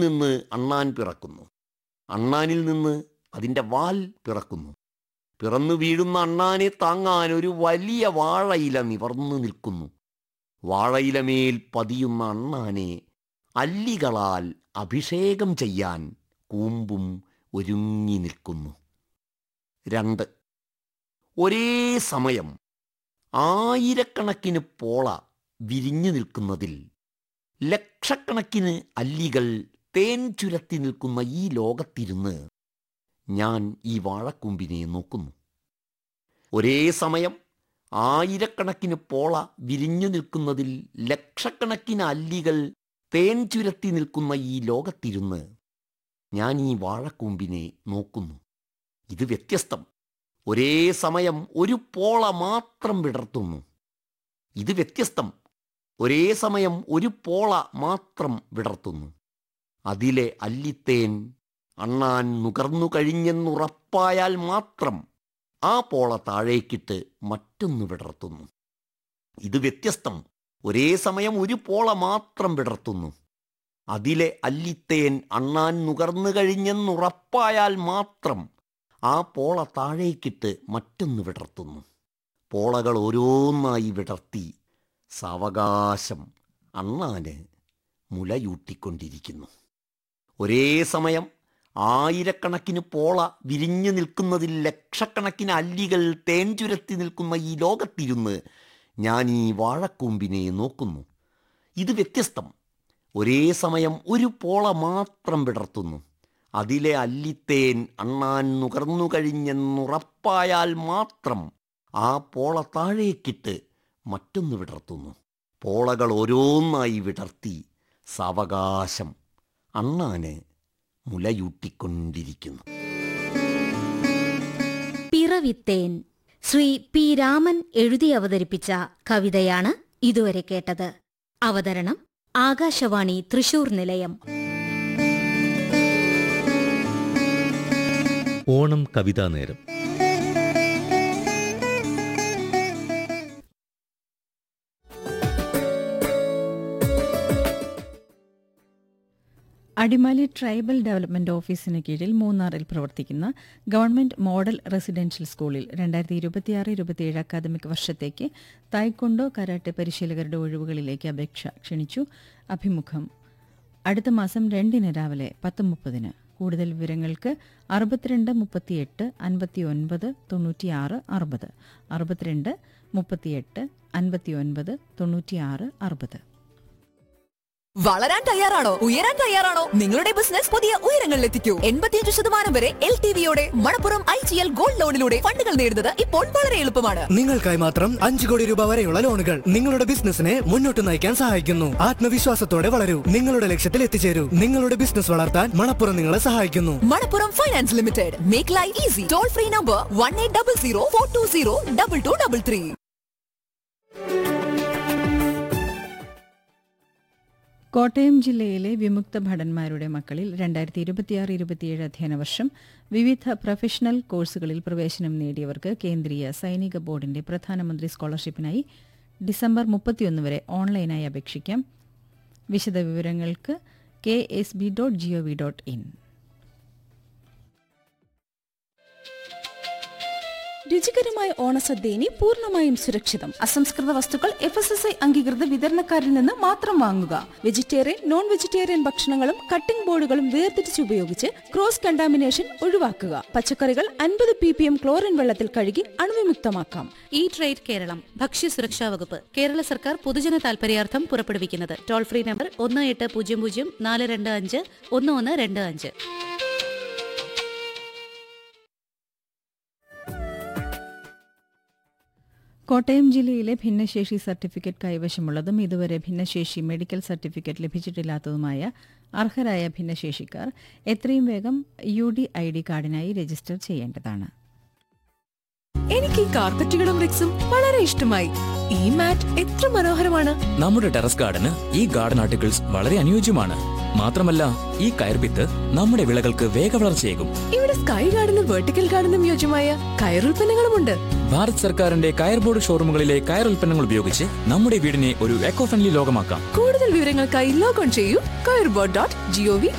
നിന്ന് അണ്ണാൻ പിറക്കുന്നു അണ്ണാനിൽ നിന്ന് അതിൻ്റെ വാൽ പിറക്കുന്നു പിറന്നു വീഴുന്ന അണ്ണാനെ താങ്ങാൻ ഒരു വലിയ വാഴയില നിവർന്നു നിൽക്കുന്നു വാഴയിലമേൽ പതിയുന്ന അണ്ണാനെ അല്ലികളാൽ അഭിഷേകം ചെയ്യാൻ കൂമ്പും ഒരുങ്ങി നിൽക്കുന്നു രണ്ട് ഒരേ സമയം ആയിരക്കണക്കിന് പോള വിരിഞ്ഞു നിൽക്കുന്നതിൽ ലക്ഷക്കണക്കിന് അല്ലികൾ തേൻ ചുരത്തി നിൽക്കുന്ന ഈ ലോകത്തിരുന്ന് ഞാൻ ഈ വാഴക്കൂമ്പിനെ നോക്കുന്നു ഒരേ സമയം ആയിരക്കണക്കിന് പോള വിരിഞ്ഞു നിൽക്കുന്നതിൽ ലക്ഷക്കണക്കിന് അല്ലികൾ തേൻ ചുരത്തി നിൽക്കുന്ന ഈ ലോകത്തിരുന്ന് ഞാൻ ഈ വാഴക്കൂമ്പിനെ നോക്കുന്നു ഇത് വ്യത്യസ്തം ഒരേ സമയം ഒരു പോള മാത്രം വിടർത്തുന്നു ഇത് വ്യത്യസ്തം ഒരേ സമയം ഒരു പോള മാത്രം വിടർത്തുന്നു അതിലെ അല്ലിത്തേൻ അണ്ണാൻ നുകർന്നു കഴിഞ്ഞെന്നുറപ്പായാൽ മാത്രം ആ പോള താഴേക്കിട്ട് മറ്റൊന്ന് വിടർത്തുന്നു ഇത് വ്യത്യസ്തം ഒരേ സമയം ഒരു പോള മാത്രം വിടർത്തുന്നു അതിലെ അല്ലിത്തേൻ അണ്ണാൻ നുകർന്നു കഴിഞ്ഞെന്നുറപ്പായാൽ മാത്രം ആ പോള താഴേക്കിട്ട് മറ്റൊന്ന് വിടർത്തുന്നു പോളകൾ ഓരോന്നായി വിടർത്തി സാവകാശം അണ്ണാന് മുലയൂട്ടിക്കൊണ്ടിരിക്കുന്നു ഒരേ സമയം ആയിരക്കണക്കിന് പോള വിരിഞ്ഞു നിൽക്കുന്നതിൽ ലക്ഷക്കണക്കിന് അല്ലികൾ തേൻ ചുരത്തി നിൽക്കുന്ന ഈ ലോകത്തിരുന്ന് ഞാൻ ഈ വാഴക്കൂമ്പിനെ നോക്കുന്നു ഇത് വ്യത്യസ്തം ഒരേ സമയം ഒരു പോള മാത്രം വിടർത്തുന്നു അതിലെ അല്ലിത്തേൻ അണ്ണാൻ നുകർന്നു കഴിഞ്ഞെന്നുറപ്പായാൽ മാത്രം ആ പോള താഴേക്കിട്ട് മറ്റൊന്ന് വിടർത്തുന്നു പോളകൾ ഓരോന്നായി വിടർത്തി സാവകാശം അണ്ണാന് മുലയൂട്ടിക്കൊണ്ടിരിക്കുന്നു പിറവിത്തേൻ ശ്രീ പി രാമൻ എഴുതി അവതരിപ്പിച്ച കവിതയാണ് ഇതുവരെ കേട്ടത് അവതരണം ആകാശവാണി തൃശൂർ നിലയം ഓണം കവിതാ നേരം അടിമാലി ട്രൈബൽ ഡെവലപ്മെന്റ് ഓഫീസിന് കീഴിൽ മൂന്നാറിൽ പ്രവർത്തിക്കുന്ന ഗവൺമെന്റ് മോഡൽ റെസിഡൻഷ്യൽ സ്കൂളിൽ രണ്ടായിരത്തി ഇരുപത്തിയാറ് ഇരുപത്തിയേഴ് അക്കാദമിക് വർഷത്തേക്ക് തായ്ക്കൊണ്ടോ കരാട്ടെ പരിശീലകരുടെ ഒഴിവുകളിലേക്ക് അപേക്ഷ ക്ഷണിച്ചു അഭിമുഖം അടുത്ത മാസം രണ്ടിന് രാവിലെ പത്ത് മുപ്പതിന് കൂടുതൽ വിവരങ്ങൾക്ക് അറുപത്തിരണ്ട് മുപ്പത്തിയെട്ട് അൻപത്തി ഒൻപത് തൊണ്ണൂറ്റിയാറ് അറുപത് അറുപത്തിരണ്ട് മുപ്പത്തിയെട്ട് അൻപത്തി ഒൻപത് തൊണ്ണൂറ്റിയാറ് അറുപത് വളരാൻ തയ്യാറാണോ ഉയരാൻ തയ്യാറാണോ നിങ്ങളുടെ ബിസിനസ് പുതിയ ഉയരങ്ങളിലെത്തിക്കൂ എൺപത്തിയഞ്ച് ശതമാനം വരെ എൽ ടി വിയോടെ Manappuram I G L gold ലോണിലൂടെ ഫണ്ടുകൾ നേടുന്നത് ഇപ്പോൾ വളരെ എളുപ്പമാണ് നിങ്ങൾക്കായി മാത്രം അഞ്ചു കോടി രൂപ വരെയുള്ള ലോണുകൾ നിങ്ങളുടെ ബിസിനസിനെ മുന്നോട്ട് നയിക്കാൻ സഹായിക്കുന്നു ആത്മവിശ്വാസത്തോടെ വളരൂ നിങ്ങളുടെ ലക്ഷ്യത്തിൽ എത്തിച്ചേരൂ നിങ്ങളുടെ ബിസിനസ് വളർത്താൻ മണപ്പുറം നിങ്ങളെ സഹായിക്കുന്നു Manappuram finance limited make life easy toll free number one eight double zero four two zero double two double three Kottayam ജില്ലയിലെ വിമുക്ത ഭടന്മാരുടെ മക്കളിൽ രണ്ടായിരത്തി ഇരുപത്തിയാറ് ഇരുപത്തിയേഴ് അധ്യയന വർഷം വിവിധ പ്രൊഫഷണൽ കോഴ്സുകളിൽ പ്രവേശനം നേടിയവർക്ക് കേന്ദ്രീയ സൈനിക ബോർഡിന്റെ പ്രധാനമന്ത്രി സ്കോളർഷിപ്പിനായി ഡിസംബർ മുപ്പത്തിയൊന്ന് വരെ ഓൺലൈനായി അപേക്ഷിക്കാം വിശദവിവരങ്ങൾക്ക് K S B dot G O V dot in രുചികരമായ ഓണസദ്യ ഇനി പൂർണ്ണമായും സുരക്ഷിതം അസംസ്കൃത വസ്തുക്കൾ എഫ് എസ് എസ് ഐ അംഗീകൃത വിതരണക്കാരിൽ നിന്ന് മാത്രം വാങ്ങുക വെജിറ്റേറിയൻ നോൺ വെജിറ്റേറിയൻ ഭക്ഷണങ്ങളും കട്ടിംഗ് ബോർഡുകളും വേർതിരിച്ച് ഉപയോഗിച്ച് ക്രോസ് കണ്ടാമിനേഷൻ ഒഴിവാക്കുക പച്ചക്കറികൾ അൻപത് പി പി എം ക്ലോറിൻ വെള്ളത്തിൽ കഴുകി അണുവിമുക്തമാക്കാം ഈ ട്രേഡ് കേരളം ഭക്ഷ്യസുരക്ഷാ വകുപ്പ് കേരള സർക്കാർ പൊതുജന താൽപര്യാർത്ഥം പുറപ്പെടുവിക്കുന്നത് ടോൾ ഫ്രീ നമ്പർ ഒന്ന് എട്ട് പൂജ്യം പൂജ്യം നാല് രണ്ട് അഞ്ച് ഒന്ന് ഒന്ന് രണ്ട് അഞ്ച് കോട്ടയം ജില്ലയിലെ ഭിന്നശേഷി സർട്ടിഫിക്കറ്റ് കൈവശമുള്ളതും ഇതുവരെ ഭിന്നശേഷി മെഡിക്കൽ സർട്ടിഫിക്കറ്റ് ലഭിച്ചിട്ടില്ലാത്തതുമായ അർഹരായ ഭിന്നശേഷിക്കാർ എത്രയും വേഗം യു ഡി ഐ ഡി കാർഡിനായി രജിസ്റ്റർ ചെയ്യേണ്ടതാണ് എനിക്ക് ഈ കാർപ്പറ്റുകളും റിക്സും വളരെ ഇഷ്ടമായി ഈ മാറ്റ് എത്ര മനോഹരമാണ് നമ്മുടെ ടെറസ് ഗാർഡന് ഈ ഗാർഡൻ ആർട്ടിക്കിൾസ് വളരെ അനുയോജ്യമാണ് മാത്രമല്ല ഈ കയർപിത്ത് നമ്മുടെ വിളകൾക്ക് വേഗവളർച്ചയേകും ഇവിടെ സ്കൈ ഗാർഡനും വെർട്ടിക്കൽ ഗാർഡനും യോജ്യമായ കയറുൽപ്പന്നങ്ങളുമുണ്ട് ഭാരത് സർക്കാരിന്റെ കയർ ബോർഡ് ഷോറൂമുകളിലെ കയർ ഉൽപ്പന്നങ്ങൾ ഉപയോഗിച്ച് നമ്മുടെ വീടിനെ ഒരു എക്കോ ഫ്രണ്ട്ലി ലോകമാക്കാം കൂടുതൽ വിവരങ്ങൾക്കായി ലോഗോൺ ചെയ്യൂ കയർബോർഡ് ഡോട്ട് ജിഒവി